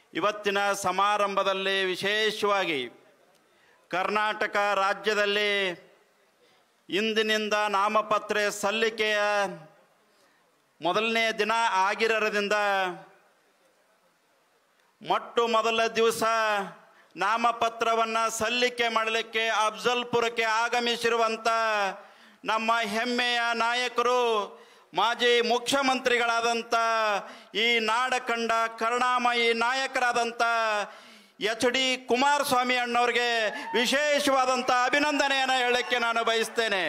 ಇವತ್ತಿನ ಸಮಾರಂಭದಲ್ಲಿ ವಿಶೇಷವಾಗಿ ಕರ್ನಾಟಕ ರಾಜ್ಯದಲ್ಲಿ ಇಂದಿನಿಂದ ನಾಮಪತ್ರ ಸಲ್ಲಿಕೆಯ ಮೊದಲನೇ ದಿನ ಆಗಿರೋದ್ರಿಂದ ಮೊಟ್ಟ ಮೊದಲ ದಿವಸ ನಾಮಪತ್ರವನ್ನು ಸಲ್ಲಿಕೆ ಮಾಡಲಿಕ್ಕೆ ಅಫ್ಜಲ್ಪುರಕ್ಕೆ ಆಗಮಿಸಿರುವಂಥ ನಮ್ಮ ಹೆಮ್ಮೆಯ ನಾಯಕರು ಮಾಜಿ ಮುಖ್ಯಮಂತ್ರಿಗಳಾದಂಥ ಈ ನಾಡ ಕಂಡ ಕರುಣಾಮಯಿ ನಾಯಕರಾದಂಥ ಎಚ್ ಡಿ ಕುಮಾರಸ್ವಾಮಿ ಅಣ್ಣವ್ರಿಗೆ ವಿಶೇಷವಾದಂಥ ಅಭಿನಂದನೆಯನ್ನು ಹೇಳಕ್ಕೆ ನಾನು ಬಯಸ್ತೇನೆ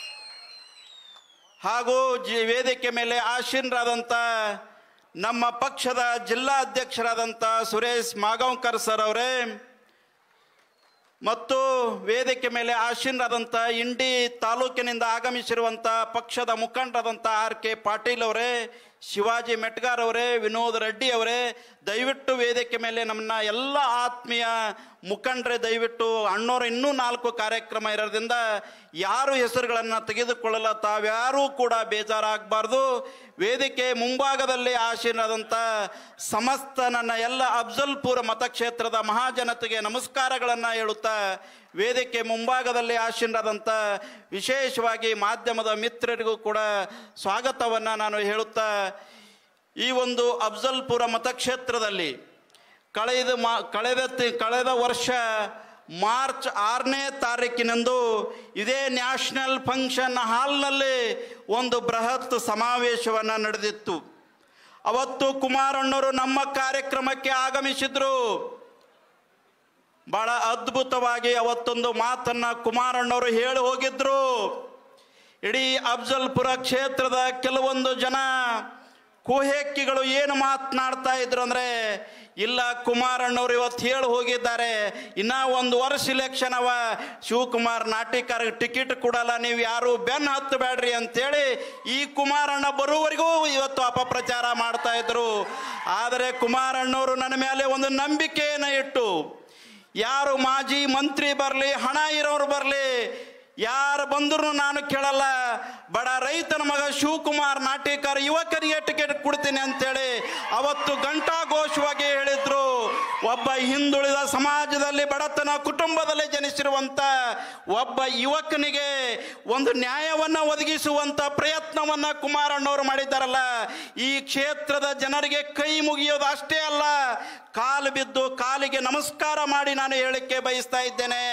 ಹಾಗೂ ಜಿ ವೇದಿಕೆ ಮೇಲೆ ಆಶೀನರಾದಂಥ ನಮ್ಮ ಪಕ್ಷದ ಜಿಲ್ಲಾ ಅಧ್ಯಕ್ಷರಾದಂಥ ಸುರೇಶ್ ಮಾಗಂಕರ್ ಸರ್ ಅವರೇ ಮತ್ತು ವೇದಿಕೆ ಮೇಲೆ ಆಶೀನರಾದಂಥ ಇಂಡಿ ತಾಲೂಕಿನಿಂದ ಆಗಮಿಸಿರುವಂಥ ಪಕ್ಷದ ಮುಖಂಡರಾದಂಥ ಆರ್ ಕೆ ಪಾಟೀಲ್ ಅವರೇ ಶಿವಾಜಿ ಮೆಟ್ಗಾರ್ ಅವರೇ ವಿನೋದ್ ರೆಡ್ಡಿ ಅವರೇ ದಯವಿಟ್ಟು ವೇದಿಕೆ ಮೇಲೆ ನಮ್ಮನ್ನ ಎಲ್ಲ ಆತ್ಮೀಯ ಮುಖಂಡರೇ ದಯವಿಟ್ಟು ಅಣ್ಣೋರು ಇನ್ನೂ ನಾಲ್ಕು ಕಾರ್ಯಕ್ರಮ ಇರೋದ್ರಿಂದ ಯಾರು ಹೆಸರುಗಳನ್ನು ತೆಗೆದುಕೊಳ್ಳಲ್ಲ ತಾವ್ಯಾರೂ ಕೂಡ ಬೇಜಾರಾಗಬಾರ್ದು ವೇದಿಕೆ ಮುಂಭಾಗದಲ್ಲಿ ಆಶೀನರಾದಂಥ ಸಮಸ್ತ ನನ್ನ ಎಲ್ಲ ಅಫ್ಜಲ್ಪುರ ಮತಕ್ಷೇತ್ರದ ಮಹಾಜನತೆಗೆ ನಮಸ್ಕಾರಗಳನ್ನು ಹೇಳುತ್ತಾ ವೇದಿಕೆ ಮುಂಭಾಗದಲ್ಲಿ ಆಶೀನರಾದಂಥ ವಿಶೇಷವಾಗಿ ಮಾಧ್ಯಮದ ಮಿತ್ರರಿಗೂ ಕೂಡ ಸ್ವಾಗತವನ್ನು ನಾನು ಹೇಳುತ್ತಾ ಈ ಒಂದು ಅಫ್ಜಲ್ಪುರ ಮತಕ್ಷೇತ್ರದಲ್ಲಿ ಕಳೆದ ಮಾ ಕಳೆದ ತಿ- ಕಳೆದ ವರ್ಷ ಮಾರ್ಚ್ ಆರನೇ ತಾರೀಕಿನಂದು ಇದೇ ನ್ಯಾಷನಲ್ ಫಂಕ್ಷನ್ ಹಾಲ್ನಲ್ಲಿ ಒಂದು ಬೃಹತ್ ಸಮಾವೇಶವನ್ನು ನಡೆದಿತ್ತು ಅವತ್ತು ಕುಮಾರಣ್ಣವರು ನಮ್ಮ ಕಾರ್ಯಕ್ರಮಕ್ಕೆ ಆಗಮಿಸಿದ್ರು ಬಹಳ ಅದ್ಭುತವಾಗಿ ಅವತ್ತೊಂದು ಮಾತನ್ನ ಕುಮಾರಣ್ಣವರು ಹೇಳಿ ಹೋಗಿದ್ರು ಇಡೀ ಅಫ್ಜಲ್ಪುರ ಕ್ಷೇತ್ರದ ಕೆಲವೊಂದು ಜನ ಕುಹೆಕ್ಕಿಗಳು ಏನು ಮಾತನಾಡ್ತಾ ಇದ್ರು ಅಂದ್ರೆ ಇಲ್ಲ ಕುಮಾರಣ್ಣವ್ರು ಇವತ್ತು ಹೇಳಿ ಹೋಗಿದ್ದಾರೆ ಇನ್ನ ಒಂದು ವರ್ಷ ಇಲೆಕ್ಷನ್ ಅವ ಶಿವಕುಮಾರ್ ನಾಟಿಕರ್ ಟಿಕೆಟ್ ಕೊಡಲ್ಲ ನೀವು ಯಾರು ಬೆನ್ ಹತ್ತಬೇಡ್ರಿ ಅಂತೇಳಿ ಈ ಕುಮಾರಣ್ಣ ಬರುವವರೆಗೂ ಇವತ್ತು ಅಪಪ್ರಚಾರ ಮಾಡ್ತಾ ಇದ್ರು ಆದರೆ ಕುಮಾರಣ್ಣವರು ನನ್ನ ಮೇಲೆ ಒಂದು ನಂಬಿಕೆಯನ್ನು ಇಟ್ಟು ಯಾರು ಮಾಜಿ ಮಂತ್ರಿ ಬರಲಿ ಹಣ ಇರೋರು ಬರಲಿ ಯಾರು ಬಂದ್ರು ನಾನು ಕೇಳಲ್ಲ ಬಡ ರೈತನ ಮಗ ಶಿವಕುಮಾರ್ ನಾಟೇಕರ್ ಯುವಕರಿಗೆ ಟಿಕೆಟ್ ಕೊಡ್ತೀನಿ ಅಂತೇಳಿ ಅವತ್ತು ಘಂಟಾಘೋಷವಾಗಿ ಹೇಳಿದ್ರು ಒಬ್ಬ ಹಿಂದುಳಿದ ಸಮಾಜದಲ್ಲಿ ಬಡತನ ಕುಟುಂಬದಲ್ಲಿ ಜನಿಸಿರುವಂತ ಒಬ್ಬ ಯುವಕನಿಗೆ ಒಂದು ನ್ಯಾಯವನ್ನ ಒದಗಿಸುವಂತ ಪ್ರಯತ್ನವನ್ನ ಕುಮಾರಣ್ಣವರು ಮಾಡಿದ್ದಾರಲ್ಲ ಈ ಕ್ಷೇತ್ರದ ಜನರಿಗೆ ಕೈ ಮುಗಿಯೋದು ಅಷ್ಟೇ ಅಲ್ಲ ಕಾಲು ಬಿದ್ದು ಕಾಲಿಗೆ ನಮಸ್ಕಾರ ಮಾಡಿ ನಾನು ಹೇಳಿಕೆ ಬಯಸ್ತಾ ಇದ್ದೇನೆ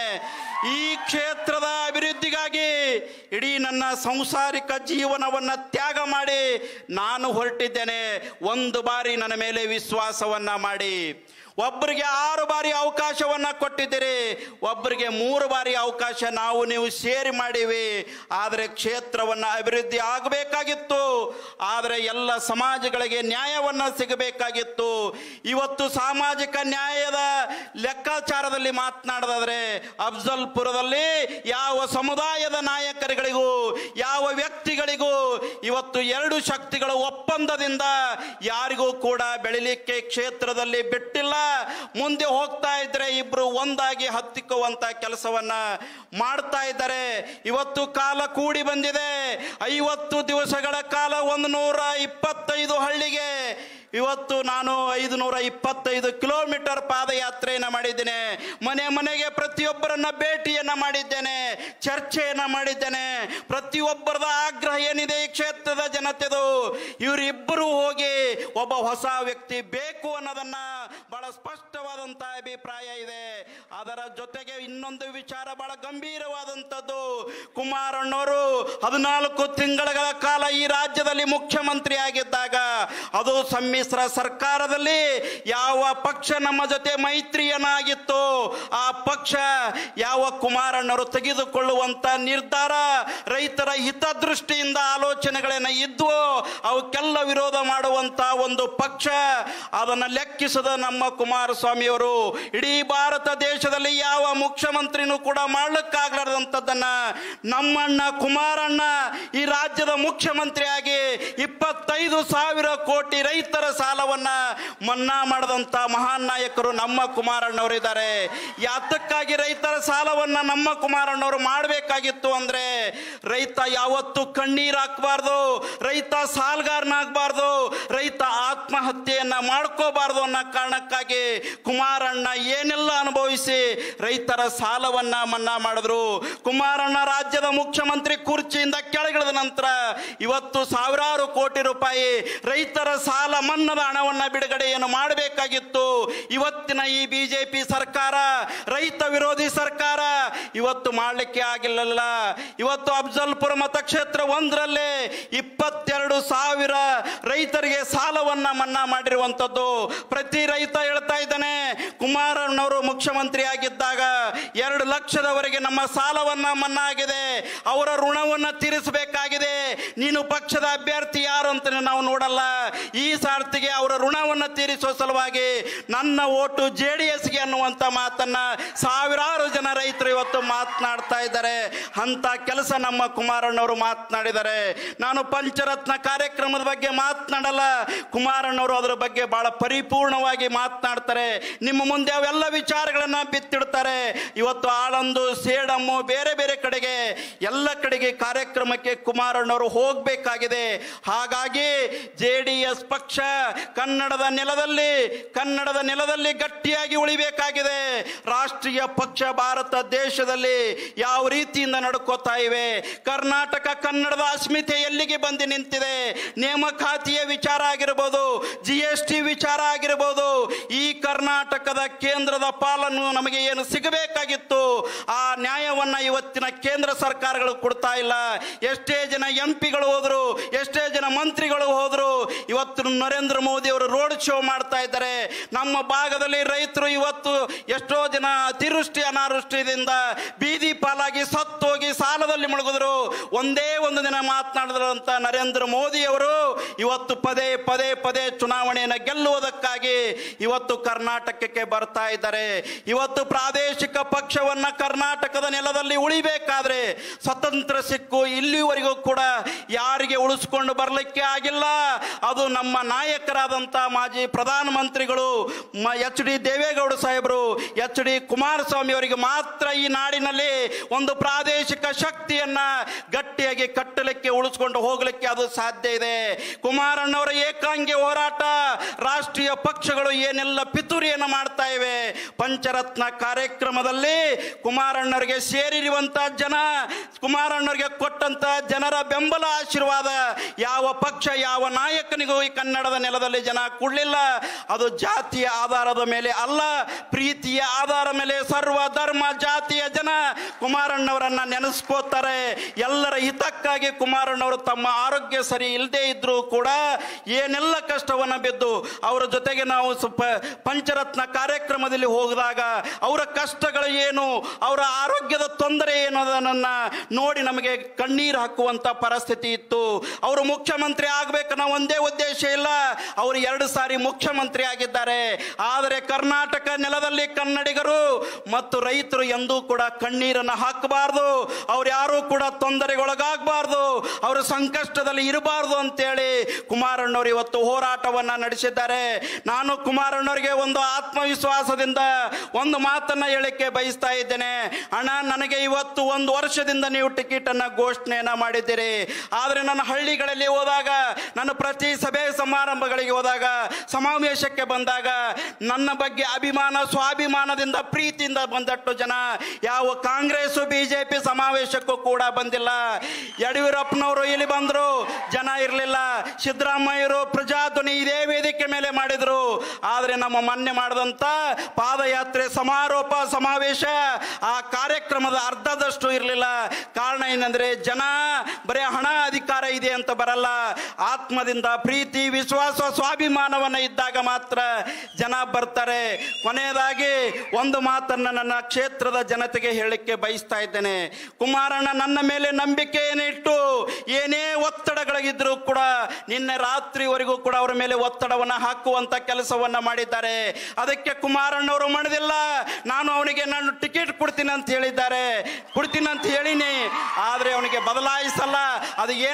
ಈ ಕ್ಷೇತ್ರದ ಅಭಿವೃದ್ಧಿಗಾಗಿ ಇಡೀ ನನ್ನ ಸಂಸಾರಿಕ ಜೀವನವನ್ನು ತ್ಯಾಗ ಮಾಡಿ ನಾನು ಹೊರಟಿದ್ದೇನೆ ಒಂದು ಬಾರಿ ನನ್ನ ಮೇಲೆ ವಿಶ್ವಾಸವನ್ನ ಮಾಡಿ ಒಬ್ಬರಿಗೆ ಆರು ಬಾರಿ ಅವಕಾಶವನ್ನ ಕೊಟ್ಟಿದ್ದೀರಿ ಒಬ್ಬರಿಗೆ ಮೂರು ಬಾರಿ ಅವಕಾಶ ನಾವು ನೀವು ಸೇರಿ ಮಾಡಿವಿ ಆದರೆ ಕ್ಷೇತ್ರವನ್ನ ಅಭಿವೃದ್ಧಿ ಆಗಬೇಕಾಗಿತ್ತು ಆದರೆ ಎಲ್ಲ ಸಮಾಜಗಳಿಗೆ ನ್ಯಾಯವನ್ನ ಸಿಗಬೇಕಾಗಿತ್ತು ಇವತ್ತು ಸಾಮಾಜಿಕ ನ್ಯಾಯದ ಲೆಕ್ಕಾಚಾರದಲ್ಲಿ ಮಾತನಾಡೋದಾದ್ರೆ ಅಫ್ಜಲ್ಪುರದಲ್ಲಿ ಯಾವ ಸಮುದಾಯದ ನಾಯಕರುಗಳಿಗೂ ಯಾವ ವ್ಯಕ್ತಿಗಳಿಗೂ ಇವತ್ತು ಎರಡು ಶಕ್ತಿಗಳ ಒಪ್ಪಂದದಿಂದ ಯಾರಿಗೂ ಕೂಡ ಬೆಳಿಲಿಕ್ಕೆ ಕ್ಷೇತ್ರದಲ್ಲಿ ಬಿಟ್ಟಿಲ್ಲ ಮುಂದೆ ಹೋಗ್ತಾ ಇದ್ರೆ ಇಬ್ರು ಒಂದಾಗಿ ಹತ್ತಿಕ್ಕುವಂತ ಕೆಲಸವನ್ನ ಮಾಡ್ತಾ ಇದ್ದಾರೆ ಇವತ್ತು ಕಾಲ ಕೂಡಿ ಬಂದಿದೆ ಐವತ್ತು ದಿವಸಗಳ ಕಾಲ ಒಂದು ನೂರ ಇಪ್ಪತ್ತೈದು ಹಳ್ಳಿಗೆ ಇವತ್ತು ನಾನು ಐದು ನೂರ ಇಪ್ಪತ್ತೈದು ಕಿಲೋಮೀಟರ್ ಪಾದಯಾತ್ರೆಯನ್ನು ಮಾಡಿದ್ದೇನೆ ಮನೆ ಮನೆಗೆ ಪ್ರತಿಯೊಬ್ಬರನ್ನ ಭೇಟಿಯನ್ನ ಮಾಡಿದ್ದೇನೆ ಚರ್ಚೆಯನ್ನ ಮಾಡಿದ್ದೇನೆ ಪ್ರತಿಯೊಬ್ಬರದ ಆಗ್ರಹ ಏನಿದೆ ಈ ಕ್ಷೇತ್ರದ ಜನತೆದು ಇವರಿಬ್ಬರು ಹೋಗಿ ಒಬ್ಬ ಹೊಸ ವ್ಯಕ್ತಿ ಬೇಕು ಅನ್ನೋದನ್ನ ಬಹಳ ಸ್ಪಷ್ಟವಾದಂತ ಅಭಿಪ್ರಾಯ ಇದೆ ಅದರ ಜೊತೆಗೆ ಇನ್ನೊಂದು ವಿಚಾರ ಬಹಳ ಗಂಭೀರವಾದಂಥದ್ದು ಕುಮಾರಣ್ಣವರು ಹದಿನಾಲ್ಕು ತಿಂಗಳ ಕಾಲ ಈ ರಾಜ್ಯದಲ್ಲಿ ಮುಖ್ಯಮಂತ್ರಿ ಆಗಿದ್ದಾಗ ಅದು ಸಮ್ಮಿಶ್ರ ಸರ್ಕಾರದಲ್ಲಿ ಯಾವ ಪಕ್ಷ ನಮ್ಮ ಜೊತೆ ಮೈತ್ರಿಯನ್ನಾಗಿತ್ತು ಆ ಪಕ್ಷ ಯಾವ ಕುಮಾರಣ್ಣವರು ತೆಗೆದುಕೊಳ್ಳುವಂತ ನಿರ್ಧಾರ ರೈತರ ಹಿತದೃಷ್ಟಿಯಿಂದ ಆಲೋಚನೆಗಳೇನ ಇದ್ವೋ ಅವಕ್ಕೆಲ್ಲ ವಿರೋಧ ಮಾಡುವಂತ ಒಂದು ಪಕ್ಷ ಅದನ್ನ ಲೆಕ್ಕಿಸದ ನಮ್ಮ ಕುಮಾರಸ್ವಾಮಿಯವರು ಇಡೀ ಭಾರತ ದೇಶದಲ್ಲಿ ಯಾವ ಮುಖ್ಯಮಂತ್ರಿನೂ ಕೂಡ ಮಾಡ್ಲಿಕ್ಕಾಗಲಾರ್ದಂಥದ್ದನ್ನ ನಮ್ಮಣ್ಣ ಕುಮಾರಣ್ಣ ಈ ರಾಜ್ಯದ ಮುಖ್ಯಮಂತ್ರಿಯಾಗಿ ಇಪ್ಪತ್ತ ಇಪ್ಪತ್ತೈದು ಸಾವಿರ ಕೋಟಿ ರೈತರ ಸಾಲವನ್ನ ಮನ್ನಾ ಮಾಡದಂತ ಮಹಾನ್ ನಾಯಕರು ನಮ್ಮ ಕುಮಾರಣ್ಣವರಿದ್ದಾರೆ ಯಾತಕ್ಕಾಗಿ ರೈತರ ಸಾಲವನ್ನ ನಮ್ಮ ಕುಮಾರಣ್ಣವರು ಮಾಡಬೇಕಾಗಿತ್ತು ಅಂದ್ರೆ ರೈತ ಯಾವತ್ತು ಕಣ್ಣೀರ್ ಹಾಕ್ಬಾರ್ದು ರೈತ ಸಾಲ್ಗಾರನಾಗಬಾರ್ದು ರೈತ ಆತ್ಮಹತ್ಯೆಯನ್ನ ಮಾಡ್ಕೋಬಾರ್ದು ಅನ್ನೋ ಕಾರಣಕ್ಕಾಗಿ ಕುಮಾರಣ್ಣ ಏನೆಲ್ಲ ಅನುಭವಿಸಿ ರೈತರ ಸಾಲವನ್ನ ಮನ್ನಾ ಮಾಡಿದ್ರು ಕುಮಾರಣ್ಣ ರಾಜ್ಯದ ಮುಖ್ಯಮಂತ್ರಿ ಕುರ್ಚಿಯಿಂದ ಕೆಳಗಿಳಿದ ನಂತರ ಇವತ್ತು ಸಾವಿರಾರು ಕೋಟಿ ರೂಪಾಯಿ ರೈತರ ಸಾಲ ಮನ್ನದ ಹಣವನ್ನ ಬಿಡುಗಡೆಯನ್ನು ಮಾಡಬೇಕಾಗಿತ್ತು ಇವತ್ತಿನ ಈ ಬಿಜೆಪಿ ಸರ್ಕಾರ ರೈತ ವಿರೋಧಿ ಸರ್ಕಾರ ಇವತ್ತು ಮಾಡಲಿಕ್ಕೆ ಆಗಿಲ್ಲಲ್ಲ ಇವತ್ತು ಅಫ್ಜಲ್ಪುರ ಮತಕ್ಷೇತ್ರ ಒಂದರಲ್ಲೇ ಇಪ್ಪತ್ತೆರಡು ಸಾವಿರ ರೈತರಿಗೆ ಸಾಲವನ್ನ ಮನ್ನಾ ಮಾಡಿರುವಂಥದ್ದು ಪ್ರತಿ ರೈತ ಹೇಳ್ತಾ ಇದ್ದಾನೆ ಕುಮಾರಣ್ಣವರು ಮುಖ್ಯಮಂತ್ರಿ ಆಗಿದ್ದಾಗ ಎರಡು ಲಕ್ಷದವರೆಗೆ ನಮ್ಮ ಸಾಲವನ್ನ ಮನ್ನಾ ಆಗಿದೆ ಅವರ ಋಣವನ್ನ ತೀರಿಸಬೇಕಾಗಿದೆ ನೀನು ಪಕ್ಷದ ಅಭ್ಯರ್ಥಿ ಯಾರು ಅಂತ ನಾವು ನೋಡಲ್ಲ ಈ ಸಾರ್ತಿಗೆ ಅವರ ಋಣವನ್ನ ತೀರಿಸುವ ಸಲುವಾಗಿ ನನ್ನ ಓಟು ಜೆ ಡಿ ಎಸ್ಗೆ ಅನ್ನುವಂಥ ಮಾತನ್ನ ಸಾವಿರಾರು ಜನ ರೈತರು ಇವತ್ತು ಮಾತನಾಡ್ತಾ ಇದ್ದಾರೆ ಅಂತ ಕೆಲಸ ನಮ್ಮ ಕುಮಾರಣ್ಣವರು ಮಾತನಾಡಿದ್ದಾರೆ ನಾನು ಪಂಚರತ್ನ ಕಾರ್ಯಕ್ರಮದ ಬಗ್ಗೆ ಮಾತನಾಡಲ್ಲ ಕುಮಾರಣ್ಣವರು ಅದರ ಬಗ್ಗೆ ಬಹಳ ಪರಿಪೂರ್ಣವಾಗಿ ಮಾತನಾಡ್ತಾರೆ ನಿಮ್ಮ ಮುಂದೆ ಅವೆಲ್ಲ ವಿಚಾರಗಳನ್ನ ಬಿತ್ತಿಡ್ತಾರೆ ಇವತ್ತು ಆಳಂದು ಸೇಡಮ್ಮು ಬೇರೆ ಬೇರೆ ಕಡೆಗೆ ಎಲ್ಲ ಕಡೆಗೆ ಕಾರ್ಯಕ್ರಮಕ್ಕೆ ಕುಮಾರಣ್ಣವರು ಹೋಗಬೇಕಾಗಿದೆ ಹಾಗಾಗಿ ಜೆ ಡಿ ಎಸ್ ಪಕ್ಷ ಕನ್ನಡದ ನೆಲದಲ್ಲಿ ಕನ್ನಡದ ನೆಲದಲ್ಲಿ ಗಟ್ಟಿಯಾಗಿ ಉಳಿಬೇಕಾಗಿದೆ ರಾಷ್ಟ್ರೀಯ ಪಕ್ಷ ಭಾರತ ದೇಶದಲ್ಲಿ ಯಾವ ರೀತಿಯಿಂದ ನಡ್ಕೋತಾ ಇವೆ ಕರ್ನಾಟಕ ಕನ್ನಡದ ಅಸ್ಮಿತೆ ಎಲ್ಲಿಗೆ ಬಂದು ನಿಂತಿದೆ ನೇಮಕಾತಿಯ ವಿಚಾರ ಆಗಿರ್ಬೋದು ಜಿ ಎಸ್ ಟಿ ವಿಚಾರ ಆಗಿರ್ಬೋದು ಈ ಕರ್ನಾಟಕದ ಕೇಂದ್ರದ ಪಾಲನ್ನು ನಮಗೆ ಏನು ಸಿಗಬೇಕಾಗಿತ್ತು ಆ ನ್ಯಾಯವನ್ನ ಇವತ್ತಿನ ಕೇಂದ್ರ ಸರ್ಕಾರಗಳು ಕೊಡ್ತಾ ಇಲ್ಲ ಎಷ್ಟೇ ಜನ ಎಂ ಪಿಗಳು ಹೋದ್ರು ಎಷ್ಟೇ ಜನ ಮಂತ್ರಿಗಳು ಹೋದ್ರು ಇವತ್ತು ನರೇಂದ್ರ ಮೋದಿ ಅವರು ರೋಡ್ ಶೋ ಮಾಡ್ತಾ ಇದ್ದಾರೆ ನಮ್ಮ ಭಾಗದಲ್ಲಿ ರೈತರು ಇವತ್ತು ಎಷ್ಟೋ ಜನ ಅತಿವೃಷ್ಟಿ ಅನಾವೃಷ್ಟಿಯಿಂದ ಬೀದಿ ಪಾಲಾಗಿ ಸತ್ತೋಗಿ ಸಾಲದಲ್ಲಿ ಮುಳುಗಿದ್ರು ಒಂದೇ ಒಂದು ದಿನ ಮಾತನಾಡಿದ್ರಂತ ನರೇಂದ್ರ ಮೋದಿ ಅವರು ಇವತ್ತು ಪದೇ ಪದೇ ಪದೇ ಚುನಾವಣೆಯನ್ನು ಗೆಲ್ಲುವುದಕ್ಕಾಗಿ ಇವತ್ತು ಕರ್ನಾಟಕಕ್ಕೆ ಬರ್ತಾ ಇದ್ದಾರೆ ಇವತ್ತು ಪ್ರಾದೇಶಿಕ ಪಕ್ಷವನ್ನ ಕರ್ನಾಟಕದ ನೆಲದಲ್ಲಿ ಉಳಿಬೇಕಾದ್ರೆ ಸ್ವತಂತ್ರ ಸಿಕ್ಕು ಇಲ್ಲಿವರೆಗೂ ಕೂಡ ಯಾರಿಗೆ ಉಳಿಸ್ಕೊಂಡು ಬರಲಿಕ್ಕೆ ಆಗಿಲ್ಲ ಅದು ನಮ್ಮ ನಾಯಕರಾದಂಥ ಮಾಜಿ ಪ್ರಧಾನಮಂತ್ರಿಗಳು ಎಚ್ ಡಿ ದೇವೇಗೌಡ ಸಾಹೇಬರು ಎಚ್ ಡಿ ಕುಮಾರಸ್ವಾಮಿ ಅವರಿಗೆ ಮಾತ್ರ ಈ ನಾಡಿನಲ್ಲಿ ಒಂದು ಪ್ರಾದೇಶಿಕ ಶಕ್ತಿಯನ್ನ ಗಟ್ಟಿಯಾಗಿ ಕಟ್ಟಲಿಕ್ಕೆ ಉಳಿಸ್ಕೊಂಡು ಹೋಗಲಿಕ್ಕೆ ಅದು ಸಾಧ್ಯ ಇದೆ ಕುಮಾರಣ್ಣವರ ಏಕಾಂಗಿ ಹೋರಾಟ ರಾಷ್ಟ್ರೀಯ ಪಕ್ಷಗಳು ಏನೆಲ್ಲ ಪಿತೂರಿಯನ್ನು ಮಾಡ್ತಾ ಇವೆ ಪಂಚರತ್ನ ಕಾರ್ಯಕ್ರಮದಲ್ಲಿ ಕುಮಾರಣ್ಣವರಿಗೆ ಸೇರಿರುವಂತ ಜನ ಕುಮಾರಣ್ಣವರಿಗೆ ಕೊಟ್ಟಂತ ಜನರ ಬೆಂಬಲ ಆಶೀರ್ವಾದ ಯಾವ ಪಕ್ಷ ಯಾವ ನಾಯಕನಿಗೂ ಈ ಕನ್ನಡದ ನೆಲದಲ್ಲಿ ಜನ ಕೊಡಲಿಲ್ಲ ಅದು ಜಾತಿಯ ಆಧಾರದ ಮೇಲೆ ಅಲ್ಲ ಪ್ರೀತಿಯ ಆಧಾರ ಮೇಲೆ ಸರ್ವ ಧರ್ಮ ಜಾತಿಯ ಜನ ಕುಮಾರಣ್ಣವರನ್ನ ನೆನೆಸ್ಕೋತಾರೆ ಎಲ್ಲರ ಹಿತಕ್ಕಾಗಿ ಕುಮಾರಣ್ಣವರು ತಮ್ಮ ಆರೋಗ್ಯ ಸರಿ ಇಲ್ಲದೆ ಇದ್ರೂ ಕೂಡ ಏನೆಲ್ಲ ಕಷ್ಟವನ್ನ ಬಿದ್ದು ಅವರ ಜೊತೆಗೆ ನಾವು ಸ್ವಲ್ಪ ಪಂಚರತ್ನ ಕಾರ್ಯಕ್ರಮದಲ್ಲಿ ಹೋಗಿದಾಗ ಅವರ ಕಷ್ಟಗಳು ಏನು ಅವರ ಆರೋಗ್ಯದ ತೊಂದರೆ ಏನು ಅದನ್ನ ನೋಡಿ ನಮಗೆ ಕಣ್ಣೀರು ಹಾಕುವಂತ ಪರಿಸ್ಥಿತಿ ಇತ್ತು ಅವರು ಮುಖ್ಯಮಂತ್ರಿ ಆಗ್ಬೇಕನ್ನೋ ಒಂದೇ ಉದ್ದೇಶ ಇಲ್ಲ ಅವರು ಎರಡು ಸಾರಿ ಮುಖ್ಯಮಂತ್ರಿ ಆಗಿದ್ದಾರೆ ಆದರೆ ಕರ್ನಾಟಕ ನೆಲದಲ್ಲಿ ಕನ್ನಡಿಗರು ಮತ್ತು ರೈತರು ಎಂದೂ ಕೂಡ ಕಣ್ಣೀರನ್ನು ಹಾಕಬಾರ್ದು ಅವ್ರು ಯಾರು ಕೂಡ ತೊಂದರೆಗೊಳಗಾಗಬಾರ್ದು ಅವರು ಸಂಕಷ್ಟದಲ್ಲಿ ಇರಬಾರ್ದು ಅಂತೇಳಿ ಕುಮಾರಣ್ಣವರು ಇವತ್ತು ಹೋರಾಟವನ್ನ ನಡೆಸಿದ್ದಾರೆ ನಾನು ಕುಮಾರಣ್ಣವರಿಗೆ ಒಂದು ಆತ್ಮವಿಶ್ವಾಸದಿಂದ ಒಂದು ಮಾತನ್ನ ಹೇಳಿಕೆ ಬಯಸ್ತಾ ಇದ್ದೇನೆ ಅಣ್ಣ ನನಗೆ ಇವತ್ತು ಒಂದು ವರ್ಷದಿಂದ ನೀವು ಟಿಕೆಟ್ ಅನ್ನ ಘೋಷಣೆಯನ್ನ ಮಾಡಿದ್ದೀರಿ ಆದ್ರೆ ನನ್ನ ಹಳ್ಳಿಗಳಲ್ಲಿ ಹೋದಾಗ ನಾನು ಪ್ರತಿ ಸಭೆ ಸಮಾರಂಭಗಳಿಗೆ ಹೋದಾಗ ಸಮಾವೇಶಕ್ಕೆ ಬಂದಾಗ ನನ್ನ ಬಗ್ಗೆ ಅಭಿಮಾನ ಸ್ವಾಭಿಮಾನದಿಂದ ಪ್ರೀತಿಯಿಂದ ಬಂದಟ್ಟು ಜನ ಯಾವ ಕಾಂಗ್ರೆಸ್ ಬಿಜೆಪಿ ಸಮಾವೇಶಕ್ಕೂ ಕೂಡ ಬಂದಿಲ್ಲ ಯಡಿಯೂರಪ್ಪನವರು ಇಲ್ಲಿ ಬಂದ್ರು ಜನ ಇರಲಿಲ್ಲ ಸಿದ್ದರಾಮಯ್ಯರು ಪ್ರಜಾಧ್ವನಿ ಇದೇ ವೇದಿಕೆ ಮೇಲೆ ಮಾಡಿದ್ರು ಆದ್ರೆ ನಮ್ಮ ಮೊನ್ನೆ ಮಾಡಿದಂತ ಪಾದಯಾತ್ರೆ ಸಮಾರೋಪ ಸಮಾವೇಶ ಆ ಕಾರ್ಯಕ್ರಮದ ಅರ್ಧದಷ್ಟು ಇರಲಿಲ್ಲ ಕಾರಣ ಏನಂದ್ರೆ ಜನ ಬರೀ ಹಣ ಅಧಿಕಾರ ಇದೆ ಅಂತ ಬರಲ್ಲ ಆತ್ಮದಿಂದ ಪ್ರೀತಿ ವಿಶ್ವಾಸ ಸ್ವಾಭಿಮಾನವನ್ನ ಇದ್ದಾಗ ಮಾತ್ರ ಜನ ಬರ್ತಾರೆ ಕೊನೆಯದಾಗಿ ಒಂದು ಮಾತನ್ನ ನನ್ನ ಕ್ಷೇತ್ರದ ಜನತೆಗೆ ಹೇಳಲಿಕ್ಕೆ ಬಯಸ್ತಾ ಇದ್ದೇನೆ ಕುಮಾರಣ್ಣ ನನ್ನ ಮೇಲೆ ನಂಬಿಕೆಯನ್ನು ಇಟ್ಟು ಏನೇ ಒತ್ತಡಗಳಿದ್ರೂ ಕೂಡ ನಿನ್ನೆ ರಾತ್ರಿವರೆಗೂ ಕೂಡ ಅವರ ಮೇಲೆ ಒತ್ತಡವನ್ನ ಹಾಕುವಂತ ಕೆಲಸವನ್ನ ಮಾಡಿದ್ದಾರೆ ಅದಕ್ಕೆ ಕುಮಾರಣ್ಣವರು ಮಾಡಿದಿಲ್ಲ ನಾನು ಅವನಿಗೆ ನಾನು ಟಿಕೆಟ್ ಕೊಡ್ತೀನಿ ಅಂತ ಹೇಳಿದ್ದಾರೆ ಕೊಡ್ತೀನಿ ಅಂತ ಹೇಳಿನಿ ಆದ್ರೆ ಅವನಿಗೆ ಬದಲಾಯಿಸಲ್ಲ ಅದು ಏನು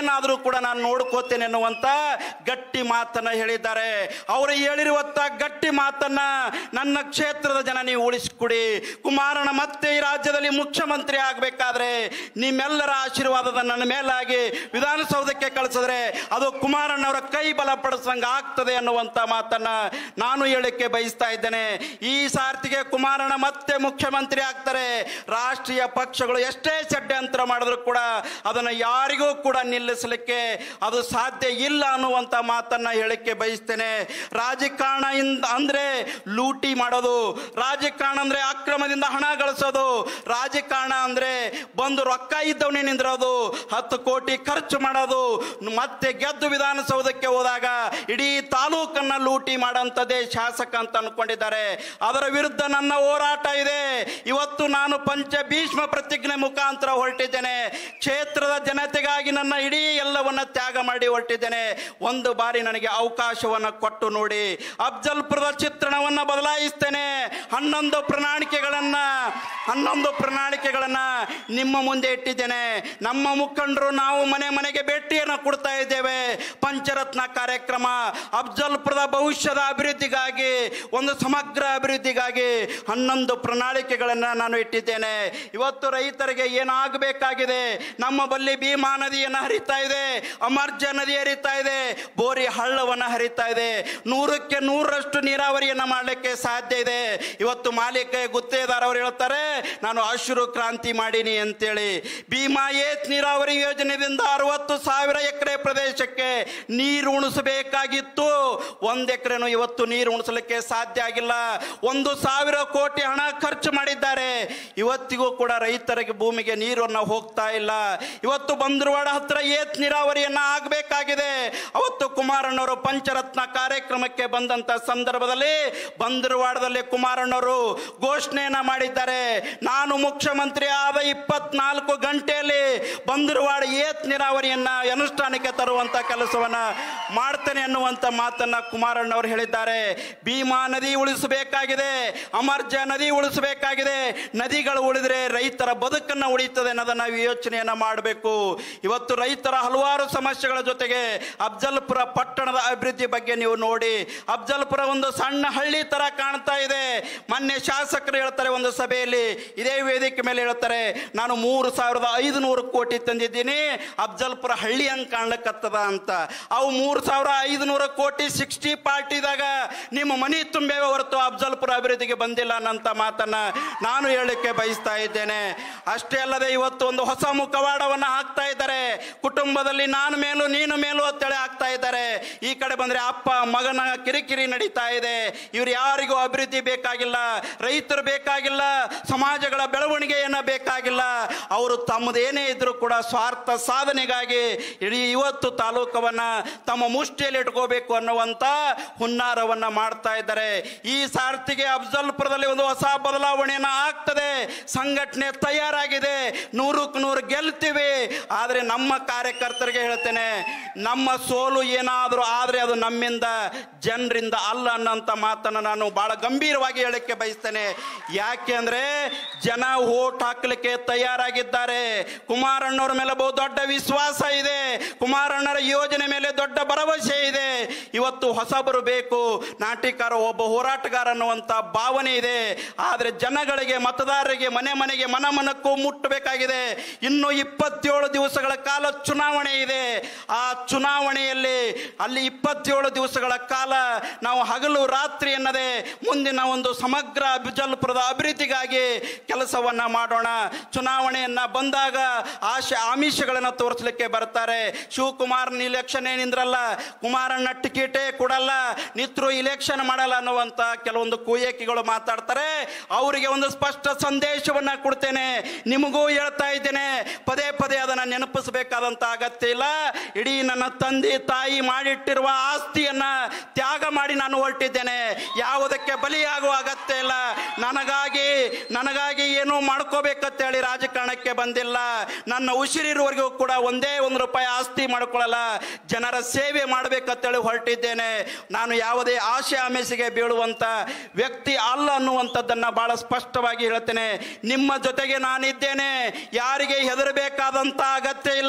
ಏನಾದರೂ ಕೂಡ ನಾನು ನೋಡ್ಕೋತೇನೆ ಅನ್ನುವಂತ ಗಟ್ಟಿ ಮಾತನ್ನ ಹೇಳಿದ್ದಾರೆ ಅವರು ಹೇಳಿರುವಂತ ಗಟ್ಟಿ ಮಾತನ್ನ ನನ್ನ ಕ್ಷೇತ್ರದ ಜನ ನೀವು ಉಳಿಸಿಕೊಡಿ ಕುಮಾರಣ್ಣ ಮತ್ತೆ ಈ ರಾಜ್ಯದಲ್ಲಿ ಮುಖ್ಯಮಂತ್ರಿ ಆಗಬೇಕಾದ್ರೆ ನಿಮ್ಮೆಲ್ಲರ ಆಶೀರ್ವಾದದ ನನ್ನ ಮೇಲಾಗಿ ವಿಧಾನಸೌಧಕ್ಕೆ ಕಳಿಸಿದ್ರೆ ಅದು ಕುಮಾರಣ್ಣವರ ಕೈ ಬಲಪಡಿಸಂಗ ಆಗ್ತದೆ ಅನ್ನುವಂತ ಮಾತನ್ನ ನಾನು ಹೇಳಕ್ಕೆ ಬಯಸ್ತಾ ಇದ್ದೇನೆ ಈ ಸಾರ್ತಿಗೆ ಕುಮಾರಣ್ಣ ಮತ್ತೆ ಮುಖ್ಯಮಂತ್ರಿ ಆಗ್ತಾರೆ ರಾಷ್ಟ್ರೀಯ ಪಕ್ಷಗಳು ಎಷ್ಟೇ ಷಡ್ಯಂತ್ರ ಮಾಡಿದ್ರು ಕೂಡ ಅದನ್ನು ಯಾರಿಗೂ ಕೂಡ ನಿಲ್ಲಿಸಲಿಕ್ಕೆ ಅದು ಸಾಧ್ಯ ಇಲ್ಲ ಅನ್ನುವಂತ ಮಾತನ್ನ ಹೇಳಕ್ಕೆ ಬಯಸ್ತೇನೆ ರಾಜಕಾರಣ ಇಂದ ಅಂದ್ರೆ ಲೂಟಿ ಮಾಡೋದು ರಾಜಕಾರಣ ಅಂದ್ರೆ ಅಕ್ರಮದಿಂದ ಹಣ ಗಳಿಸೋದು ರಾಜಕಾರಣ ಅಂದ್ರೆ ಬಂದು ರೊಕ್ಕ ಇದ್ದವನೇ ನಿಂದಿರೋದು ಹತ್ತು ಕೋಟಿ ಖರ್ಚು ಮಾಡೋದು ಮತ್ತೆ ಗೆದ್ದು ವಿಧಾನಸೌಧಕ್ಕೆ ಹೋದಾಗ ಇಡೀ ತಾಲೂಕನ್ನ ಲೂಟಿ ಮಾಡೋಂಥದ್ದೇ ಶಾಸಕ ಅಂತ ಅನ್ಕೊಂಡಿದ್ದಾರೆ ಅದರ ವಿರುದ್ಧ ನನ್ನ ಹೋರಾಟ ಇದೆ ಇವತ್ತು ನಾನು ಪಂಚ ಭೀಷ್ಮ ಪ್ರತಿಜ್ಞೆ ಮುಖಾಂತರ ಹೊರಟಿದ್ದೇನೆ ಕ್ಷೇತ್ರದ ಜನತೆಗಾಗಿ ನನ್ನ ಇಡೀ ಎಲ್ಲವನ್ನ ತ್ಯಾಗ ಮಾಡಿ ಹೊರಟಿದ್ದೇನೆ ಒಂದು ಬಾರಿ ನನಗೆ ಅವಕಾಶವನ್ನ ಕೊಟ್ಟು ನೋಡಿ ಅಫ್ಜಲ್ಪುರದ ಚಿತ್ರಣವನ್ನ ಬದಲಾಯಿಸ್ತೇನೆ ಹನ್ನೊಂದು ಪ್ರಣಾಳಿಕೆಗಳನ್ನ ಹನ್ನೊಂದು ಪ್ರಣಾಳಿಕೆಗಳನ್ನ ನಿಮ್ಮ ಮುಂದೆ ಇಟ್ಟಿದ್ದೇನೆ ನಮ್ಮ ಮುಖಂಡರು ನಾವು ಮನೆ ಮನೆಗೆ ಭೇಟಿಯನ್ನು ಕೊಡ್ತಾ ಇದ್ದೇವೆ ಪಂಚರತ್ನ ಕಾರ್ಯಕ್ರಮ ಅಫ್ಜಲ್ಪುರದ ಭವಿಷ್ಯದ ಅಭಿವೃದ್ಧಿಗಾಗಿ ಒಂದು ಸಮಗ್ರ ಅಭಿವೃದ್ಧಿಗಾಗಿ ಹನ್ನೊಂದು ಪ್ರಣಾಳಿಕೆಗಳನ್ನು ನಾನು ಇಟ್ಟಿದ್ದೇನೆ ಇವತ್ತು ರೈತರಿಗೆ ಏನಾಗಬೇಕಾಗಿದೆ ನಮ್ಮ ಬಲ್ಲಿ ಭೀಮಾ ನದಿಯನ್ನು ಹರಿತಾ ಇದೆ ಅಮರ್ಜ ನದಿ ಹರಿತಾ ಇದೆ ಬೋರಿ ಹಳ್ಳವನ್ನು ಹರಿತಾ ಇದೆ ನೂರಕ್ಕೆ ನೂರರಷ್ಟು ನೀರಾವರಿಯನ್ನು ಮಾಡಲಿಕ್ಕೆ ಸಾಧ್ಯ ಇದೆ ಇವತ್ತು ಮಾಲೀಕ ಗುತ್ತೇದಾರ್ ಅವರು ಹೇಳ್ತಾರೆ ನಾನು ಅಶ್ರು ಕ್ರಾಂತಿ ಮಾಡೀನಿ ಅಂತೇಳಿ ಭೀಮಾ ಏತ್ ನೀರಾವರಿ ಯೋಜನೆಯಿಂದ ಅರವತ್ತು ಸಾವಿರ ಎಕರೆ ಪ್ರದೇಶಕ್ಕೆ ನೀರು ಉಣಿಸಬೇಕಾಗಿತ್ತು ಒಂದ್ ಎಕರೆನು ಇವತ್ತು ನೀರು ಉಣಿಸಲಿಕ್ಕೆ ಸಾಧ್ಯ ಆಗಿಲ್ಲ ಒಂದು ಸಾವಿರ ಕೋಟಿ ಹಣ ಖರ್ಚು ಮಾಡಿದ್ದಾರೆ ಇವತ್ತಿಗೂ ಕೂಡ ರೈತರಿಗೆ ಭೂಮಿಗೆ ನೀರನ್ನು ಹೋಗ್ತಾ ಇಲ್ಲ ಇವತ್ತು ಬಂದ್ರವಾಡ ಹತ್ರ ಏತ್ ನೀರಾವರಿಯನ್ನ ಆಗಬೇಕಾಗಿದೆ ಅವತ್ತು ಕುಮಾರಣ್ಣವರು ಪಂಚರತ್ನ ಕಾರ್ಯಕ್ರಮಕ್ಕೆ ಬಂದಂತ ಸಂದರ್ಭದಲ್ಲಿ ಬಂದ್ರವಾಡದಲ್ಲಿ ಕುಮಾರಣ್ಣವರು ಘೋಷಣೆಯನ್ನ ಮಾಡಿದ್ದಾರೆ ನಾನು ಮುಖ್ಯಮಂತ್ರಿ ಆದ ಇಪ್ಪತ್ನಾಲ್ಕು ಗಂಟೆಯಲ್ಲಿ ಬಂದ್ರವಾಡ ಏತ್ ನೀರಾವರಿಯನ್ನ ಅನುಷ್ಠಾನಕ್ಕೆ ತರುವಂತ ಕೆಲಸವನ್ನ ಮಾಡ್ತೇನೆ ಅನ್ನುವಂತ ಮಾತನ್ನ ಕುಮಾರಣ್ಣವರು ಹೇಳಿದ್ದಾರೆ ಭೀಮಾ ನದಿ ಉಳಿಸಬೇಕಾಗಿದೆ ಅಮರ್ಜ ನದಿ ಉಳಿಸಬೇಕಾಗಿದೆ ನದಿಗಳು ಉಳಿದ್ರೆ ರೈತರ ಬದುಕನ್ನ ಉಳಿತದೆ ಅನ್ನೋದನ್ನ ನಾವು ಯೋಚನೆಯನ್ನ ಮಾಡಬೇಕು ಇವತ್ತು ರೈತರ ಹಲವಾರು ಸಮಸ್ಯೆಗಳ ಜೊತೆಗೆ ಅಫ್ಜಲ್ಪುರ ಪಟ್ಟಣದ ಅಭಿವೃದ್ಧಿ ಬಗ್ಗೆ ನೀವು ನೋಡಿ ಅಫ್ಜಲ್ಪುರ ಒಂದು ಸಣ್ಣ ಹಳ್ಳಿ ತರ ಕಾಣ್ತಾ ಇದೆ ಮೊನ್ನೆ ಶಾಸಕರು ಹೇಳ್ತಾರೆ ಒಂದು ಸಭೆಯಲ್ಲಿ ಇದೇ ವೇದಿಕೆ ಮೇಲೆ ಹೇಳ್ತಾರೆ ನಾನು ಮೂರು ಸಾವಿರದ ಐದು ನೂರು ಕೋಟಿ ತಂದಿದ್ದೀನಿ ಅಫ್ಜಲ್ಪುರ ಹಳ್ಳಿ ಹಂಗೆ ಕಾಣ್ಲಿಕ್ಕತ್ತದ ಅಂತ ಅವು ಮೂರು ಸಾವಿರ ಐದು ನೂರು ಕೋಟಿ ಸಿಕ್ಸ್ಟಿ ಪಾರ್ಟಿದಾಗ ನಿಮ್ಮ ಮನಿ ತುಂಬೇವೆ ಹೊರತು ಅಫ್ಜಲ್ಪುರ ಅಭಿವೃದ್ಧಿಗೆ ಬಂದಿಲ್ಲ ಅನ್ನಂತ ಮಾತನ್ನ ನಾನು ಹೇಳಲಿಕ್ಕೆ ಬಯಸ್ತಾ ಇದ್ದೇನೆ ಅಷ್ಟೇ ಅಲ್ಲದೆ ಇವತ್ತು ಒಂದು ಹೊಸ ಮುಖವಾಡವನ್ನು ಹಾಕ್ತಾ ಇದ್ದಾರೆ ಕುಟುಂಬದಲ್ಲಿ ನಾನು ಮೇಲೂ ನೀನು ಮೇಲೂ ಅಂತೇಳಿ ಹಾಕ್ತಾ ಇದ್ದಾರೆ ಈ ಕಡೆ ಬಂದ್ರೆ ಅಪ್ಪ ಮಗನ ಕಿರಿಕಿರಿ ನಡೀತಾ ಇದೆ ಇವ್ರು ಯಾರಿಗೂ ಅಭಿವೃದ್ಧಿ ಬೇಕಾಗಿಲ್ಲ ರೈತರು ಬೇಕಾಗಿಲ್ಲ ಸಮಾಜಗಳ ಬೆಳವಣಿಗೆಯನ್ನ ಬೇಕಾಗಿಲ್ಲ ಅವರು ತಮ್ಮದೇನೇ ಇದ್ರೂ ಕೂಡ ಸ್ವಾರ್ಥ ಸಾಧನೆಗಾಗಿ ಇಡೀ ಇವತ್ತು ತಾಲೂಕವನ್ನ ತಮ್ಮ ಮುಷ್ಟಿಯಲ್ಲಿ ಇಟ್ಕೋಬೇಕು ಅನ್ನುವಂತ ಹುನ್ನಾರವನ್ನ ಮಾಡ್ತಾ ಇದ್ದಾರೆ ಈ ಸಾರ್ತಿಗೆ ಅಫ್ಜಲ್ಪುರದಲ್ಲಿ ಒಂದು ಹೊಸ ಬದಲಾವಣೆಯನ್ನ ಆಗ್ತದೆ ಸಂಘಟನೆ ತಯಾರಾಗಿದೆ ನೂರಕ್ಕೆ ನೂರು ಗೆಲ್ತೀವಿ ಆದರೆ ನಮ್ಮ ಕಾರ್ಯಕರ್ತರಿಗೆ ಹೇಳ್ತೇನೆ ನಮ್ಮ ಸೋಲು ಏನಾದರೂ ಆದರೆ ಅದು ನಮ್ಮಿಂದ ಜನರಿಂದ ಅಲ್ಲ ಅನ್ನೋಂಥ ಮಾತನ್ನು ನಾನು ಬಹಳ ಗಂಭೀರವಾಗಿ ಹೇಳಕ್ಕೆ ಬಯಸ್ತೇನೆ ಯಾಕೆ ಅಂದ್ರೆ ಜನ ಓಟ್ ಹಾಕ್ಲಿಕ್ಕೆ ತಯಾರಾಗಿದ್ದಾರೆ ಕುಮಾರಣ್ಣವ್ರ ಮೇಲೆ ಬಹು ದೊಡ್ಡ ವಿಶ್ವಾಸ ಇದೆ ಕುಮಾರಣ್ಣರ ಯೋಜನೆ ಮೇಲೆ ದೊಡ್ಡ ಭರವಸೆ ಇದೆ ಇವತ್ತು ಹೊಸಬರು ಬೇಕು ನಾಟಿಕಾರ ಒಬ್ಬ ಹೋರಾಟಗಾರ ಅನ್ನುವಂಥ ಭಾವನೆ ಇದೆ ಆದರೆ ಜನಗಳಿಗೆ ಮತದಾರರಿಗೆ ಮನೆ ಮನೆಗೆ ಮನ ಮನಕ್ಕೂ ಮುಟ್ಟಬೇಕಾಗಿದೆ ಇನ್ನು ಇಪ್ಪತ್ತೇಳು ದಿವಸಗಳ ಕಾಲ ಚುನಾವಣೆ ಇದೆ ಆ ಚುನಾವಣೆಯಲ್ಲಿ ಅಲ್ಲಿ ಇಪ್ಪತ್ತೇಳು ದಿವಸಗಳ ಕಾಲ ನಾವು ಹಗಲು ರಾತ್ರಿ ಎನ್ನದೆ ಮುಂದಿನ ಒಂದು ಸಮಗ್ರ ಅಭಿಜಲ್ಪುರದ ಅಭಿವೃದ್ಧಿಗಾಗಿ ಕೆಲಸವನ್ನ ಮಾಡೋಣ ಚುನಾವಣೆಯನ್ನ ಬಂದಾಗ ಆಶೆ ಆಮಿಷಗಳನ್ನ ತೋರಿಸಲಿಕ್ಕೆ ಬರ್ತಾರೆ ಶಿವಕುಮಾರ್ ಇಲೆಕ್ಷನ್ ಏನಿಂದ್ರಲ್ಲ ಕುಮಾರಣ್ಣ ಟಿಕೆಟೇ ಕೊಡಲ್ಲ ನಿತ್ರು ಇಲೆಕ್ಷನ್ ಮಾಡಲ್ಲ ಅನ್ನುವಂತ ಕೆಲವೊಂದು ಕುಯಕಿಗಳು ಮಾತಾಡ್ತಾರೆ ಅವರಿಗೆ ಒಂದು ಸ್ಪಷ್ಟ ಸಂದೇಶವನ್ನ ಕೊಡ್ತೇನೆ ನಿಮಗೂ ಹೇಳ್ತಾ ಇದ್ದೇನೆ ಪದೇ ಪದೇ ಅದನ್ನ ನೆನಪಿಸಬೇಕಾದಂತ ಅಗತ್ಯ ಇಲ್ಲ ಇಡೀ ನನ್ನ ತಂದೆ ತಾಯಿ ಮಾಡಿಟ್ಟಿರುವ ಆಸ್ತಿಯನ್ನ ತ್ಯಾಗ ಮಾಡಿ ನಾನು ಹೊರಟಿದ್ದೇನೆ ಯಾವುದಕ್ಕೆ ಬಲಿಯಾಗುವ ಅಗತ್ಯ ಇಲ್ಲ ನನಗಾಗಿ ನನಗಾಗಿ ಏನೋ ಮಾಡ್ಕೋಬೇಕಂತೇಳಿ ರಾಜಕಾರಣಕ್ಕೆ ಬಂದಿಲ್ಲ ನನ್ನ ಉಸಿರಿರುವವರೆಗೂ ಕೂಡ ಒಂದೇ ಒಂದು ರೂಪಾಯಿ ಆಸ್ತಿ ಮಾಡ್ಕೊಳ್ಳಲ್ಲ ಜನರ ಸೇವೆ ಮಾಡಬೇಕಂತೇಳಿ ಹೊರಟಿದ್ದೇನೆ ನಾನು ಯಾವುದೇ ಆಶೆ ಆಮೇಸಿಗೆ ಬೀಳುವಂತ ವ್ಯಕ್ತಿ ಅಲ್ಲ ಅನ್ನುವಂಥದ್ದನ್ನ ಬಹಳ ಸ್ಪಷ್ಟವಾಗಿ ಹೇಳ್ತೇನೆ ನಿಮ್ಮ ಜೊತೆಗೆ ನಾನಿದ್ದೇನೆ ಯಾರಿಗೆ ಹೆದರಬೇಕಾದಂತ ಅಗತ್ಯ ಇಲ್ಲ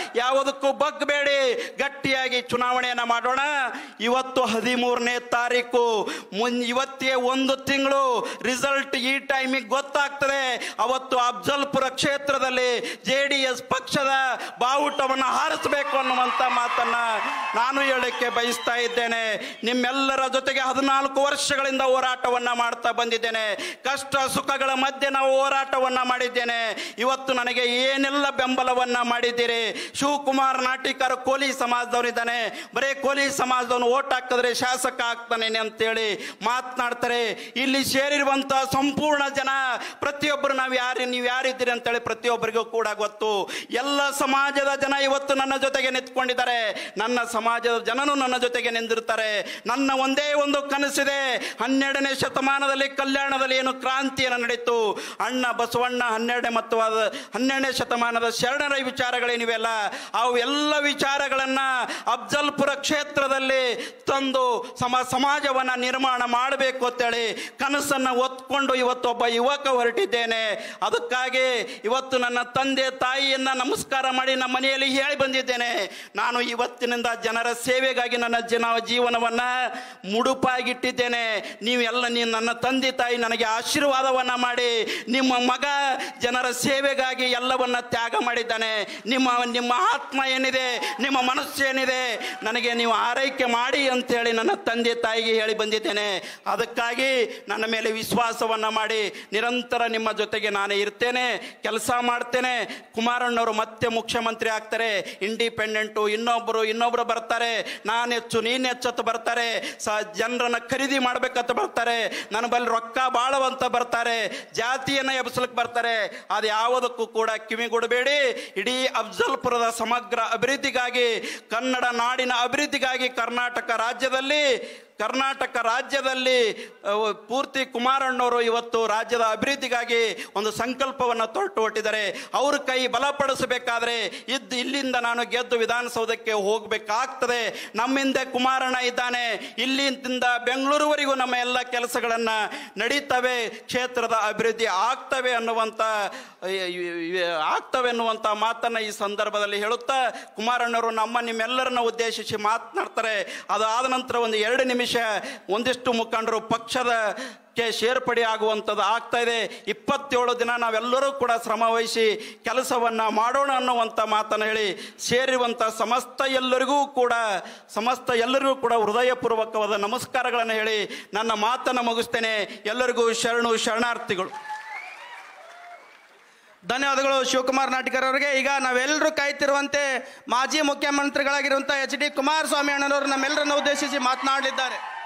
ಯಾವುದಕ್ಕೂ ಬಗ್ಬೇಡಿ ಗಟ್ಟಿಯಾಗಿ ಚುನಾವಣೆಯನ್ನ ಮಾಡೋಣ ಇವತ್ತು ಹದಿಮೂರನೇ ತಾರೀಕು ಮುನ್ ಇವತ್ತೇ ಒಂದು ತಿಂಗಳು ರಿಸಲ್ಟ್ ಈ ಟೈಮಿಗೆ ಗೊತ್ತಾಗ್ತದೆ ಅವತ್ತು ಅಫ್ಜಲ್ಪುರ ಕ್ಷೇತ್ರದಲ್ಲಿ ಜೆ ಡಿ ಎಸ್ ಪಕ್ಷದ ಬಾವುಟವನ್ನು ಹಾರಿಸಬೇಕು ಅನ್ನುವಂಥ ಮಾತನ್ನ ನಾನು ಹೇಳಕ್ಕೆ ಬಯಸ್ತಾ ಇದ್ದೇನೆ ನಿಮ್ಮೆಲ್ಲರ ಜೊತೆಗೆ ಹದಿನಾಲ್ಕು ವರ್ಷಗಳಿಂದ ಹೋರಾಟವನ್ನ ಮಾಡ್ತಾ ಬಂದಿದ್ದೇನೆ ಕಷ್ಟ ಸುಖಗಳ ಮಧ್ಯೆ ನಾವು ಹೋರಾಟವನ್ನ ಮಾಡಿದ್ದೇನೆ ಇವತ್ತು ನನಗೆ ಏನೆಲ್ಲ ಬೆಂಬಲವನ್ನ ಮಾಡಿದ್ದೀರಿ ಶಿವಕುಮಾರ್ ನಾಟಿಕರ್ ಕೋಲಿ ಸಮಾಜದವನಿದ್ದಾನೆ ಬರೇ ಕೋಲಿ ಸಮಾಜದವನು ಓಟ್ ಹಾಕಿದ್ರೆ ಶಾಸಕ ಆಗ್ತಾನೆ ಅಂತೇಳಿ ಮಾತನಾಡ್ತಾರೆ ಇಲ್ಲಿ ಸೇರಿರುವಂತ ಸಂಪೂರ್ಣ ಜನ ಪ್ರತಿಯೊಬ್ಬರು ನಾವು ಯಾರು ನೀವು ಯಾರಿದ್ದೀರಿ ಅಂತೇಳಿ ಪ್ರತಿಯೊಬ್ಬರಿಗೂ ಕೂಡ ಗೊತ್ತು ಎಲ್ಲ ಸಮಾಜದ ಜನ ಇವತ್ತು ನನ್ನ ಜೊತೆಗೆ ನಿಂತ್ಕೊಂಡಿದ್ದಾರೆ ನನ್ನ ಸಮಾಜದ ಜನನು ನನ್ನ ಜೊತೆಗೆ ನಿಂದಿರ್ತಾರೆ ನನ್ನ ಒಂದೇ ಒಂದು ಕನಸಿದೆ ಹನ್ನೆರಡನೇ ಶತಮಾನದಲ್ಲಿ ಕಲ್ಯಾಣದಲ್ಲಿ ಏನು ಕ್ರಾಂತಿಯನ್ನು ನಡೀತು ಅಣ್ಣ ಬಸವಣ್ಣ ಹನ್ನೆರಡನೇ ಮತ್ತು ಅದ ಹನ್ನೆರಡನೇ ಶತಮಾನದ ಶರಣರ ವಿಚಾರಗಳೇನಿವೆಲ್ಲ ಅವು ಎಲ್ಲ ವಿಚಾರಗಳನ್ನ ಅಫ್ಜಲ್ಪುರ ಕ್ಷೇತ್ರದಲ್ಲಿ ತಂದು ಸಮ ಸಮಾಜವನ್ನ ನಿರ್ಮಾಣ ಮಾಡಬೇಕು ಅಂತೇಳಿ ಕನಸನ್ನ ಒತ್ಕೊಂಡು ಇವತ್ತು ಒಬ್ಬ ಯುವಕ ಹೊರಟಿದ್ದೇನೆ ಅದಕ್ಕಾಗಿ ಇವತ್ತು ನನ್ನ ತಂದೆ ತಾಯಿಯನ್ನ ನಮಸ್ಕಾರ ಮಾಡಿ ನಮ್ಮ ಮನೆಯಲ್ಲಿ ಹೇಳಿ ಬಂದಿದ್ದೇನೆ ನಾನು ಇವತ್ತಿನಿಂದ ಜನರ ಸೇವೆಗಾಗಿ ನನ್ನ ಜನ ಜೀವನವನ್ನ ಮುಡುಪಾಗಿಟ್ಟಿದ್ದೇನೆ ನೀವೆಲ್ಲ ನೀವು ನನ್ನ ತಂದೆ ತಾಯಿ ನನಗೆ ಆಶೀರ್ವಾದವನ್ನ ಮಾಡಿ ನಿಮ್ಮ ಮಗ ಜನರ ಸೇವೆಗಾಗಿ ಎಲ್ಲವನ್ನ ತ್ಯಾಗ ಮಾಡಿದ್ದಾನೆ ನಿಮ್ಮ ನಿಮ್ಮ ಆತ್ಮ ಏನಿದೆ ನಿಮ್ಮ ಮನಸ್ಸು ಏನಿದೆ ನನಗೆ ನೀವು ಆರೈಕೆ ಮಾಡಿ ಅಂತೇಳಿ ನನ್ನ ತಂದೆ ತಾಯಿಗೆ ಹೇಳಿ ಬಂದಿದ್ದೇನೆ ಅದಕ್ಕಾಗಿ ನನ್ನ ಮೇಲೆ ವಿಶ್ವಾಸವನ್ನ ಮಾಡಿ ನಿರಂತರ ನಿಮ್ಮ ಜೊತೆಗೆ ನಾನು ಇರ್ತೇನೆ ಕೆಲಸ ಮಾಡ್ತೇನೆ ಕುಮಾರಣ್ಣವರು ಮತ್ತೆ ಮುಖ್ಯಮಂತ್ರಿ ಆಗ್ತಾರೆ ಇಂಡಿಪೆಂಡೆಂಟು ಇನ್ನೊಬ್ಬರು ಇನ್ನೊಬ್ರು ಬರ್ತಾರೆ ನಾನು ಹೆಚ್ಚು ನೀನು ಹೆಚ್ಚತ್ತು ಬರ್ತಾರೆ ಸ ಜನರನ್ನ ಖರೀದಿ ಮಾಡ್ಬೇಕಂತ ಬರ್ತಾರೆ ನನ್ನ ಬಳಿ ರೊಕ್ಕ ಬಾಳವಂತ ಬರ್ತಾರೆ ಜಾತಿಯನ್ನ ಎಬ್ಸಲಕ್ಕೆ ಬರ್ತಾರೆ ಅದು ಯಾವುದಕ್ಕೂ ಕೂಡ ಕಿವಿಗೊಡಬೇಡಿ ಇಡೀ ಅಫ್ಜಲ್ಪುರದ ಸಮಗ್ರ ಅಭಿವೃದ್ಧಿಗಾಗಿ ಕನ್ನಡ ನಾಡಿನ ಅಭಿವೃದ್ಧಿಗಾಗಿ ಕರ್ನಾಟಕ ರಾಜ್ಯದಲ್ಲಿ ಕರ್ನಾಟಕ ರಾಜ್ಯದಲ್ಲಿ ಅಹ್, ಪೂರ್ತಿ ಕುಮಾರಣ್ಣವರು ಇವತ್ತು ರಾಜ್ಯದ ಅಭಿವೃದ್ಧಿಗಾಗಿ ಒಂದು ಸಂಕಲ್ಪವನ್ನು ತೊಟ್ಟು ಹೊಟ್ಟಿದ್ದಾರೆ ಅವ್ರ ಕೈ ಬಲಪಡಿಸಬೇಕಾದ್ರೆ ಇದ್ದು ಇಲ್ಲಿಂದ ನಾನು ಗೆದ್ದು ವಿಧಾನಸೌಧಕ್ಕೆ ಹೋಗಬೇಕಾಗ್ತದೆ ನಮ್ಮಿಂದ ಕುಮಾರಣ್ಣ ಇದ್ದಾನೆ ಇಲ್ಲಿಂದ ಬೆಂಗಳೂರುವರೆಗೂ ನಮ್ಮ ಎಲ್ಲ ಕೆಲಸಗಳನ್ನು ನಡೀತವೆ ಕ್ಷೇತ್ರದ ಅಭಿವೃದ್ಧಿ ಆಗ್ತವೆ ಅನ್ನುವಂಥ ಆಗ್ತವೆ ಅನ್ನುವಂಥ ಮಾತನ್ನು ಈ ಸಂದರ್ಭದಲ್ಲಿ ಹೇಳುತ್ತಾ ಕುಮಾರಣ್ಣವರು ನಮ್ಮ ನಿಮ್ಮೆಲ್ಲರನ್ನ ಉದ್ದೇಶಿಸಿ ಮಾತನಾಡ್ತಾರೆ ಅದಾದ ನಂತರ ಒಂದು ಎರಡು ನಿಮಿಷ ಒಂದಿಷ್ಟು ಮುಖಂಡರು ಪಕ್ಷದ ಕ್ಕೆ ಸೇರ್ಪಡೆ ಆಗುವಂಥದ್ದು ಆಗ್ತಾ ಇದೆ ಇಪ್ಪತ್ತೇಳು ದಿನ ನಾವೆಲ್ಲರೂ ಕೂಡ ಶ್ರಮ ವಹಿಸಿ ಕೆಲಸವನ್ನ ಮಾಡೋಣ ಅನ್ನುವಂಥ ಮಾತನ್ನು ಹೇಳಿ ಸೇರಿರುವಂಥ ಸಮಸ್ತ ಎಲ್ಲರಿಗೂ ಕೂಡ ಸಮಸ್ತ ಎಲ್ಲರಿಗೂ ಕೂಡ ಹೃದಯಪೂರ್ವಕವಾದ ನಮಸ್ಕಾರಗಳನ್ನು ಹೇಳಿ ನನ್ನ ಮಾತನ್ನು ಮುಗಿಸ್ತೇನೆ ಎಲ್ಲರಿಗೂ ಶರಣು ಶರಣಾರ್ಥಿಗಳು ಧನ್ಯವಾದಗಳು ಶಿವಕುಮಾರ್ ನಾಟಿಕರ್ ಅವರಿಗೆ ಈಗ ನಾವೆಲ್ಲರೂ ಕಾಯ್ತಿರುವಂತೆ ಮಾಜಿ ಮುಖ್ಯಮಂತ್ರಿಗಳಾಗಿರುವಂಥ ಎಚ್ ಡಿ ಕುಮಾರಸ್ವಾಮಿ ಅಣ್ಣನವರು ನಮ್ಮೆಲ್ಲರನ್ನು ಉದ್ದೇಶಿಸಿ ಮಾತನಾಡಲಿದ್ದಾರೆ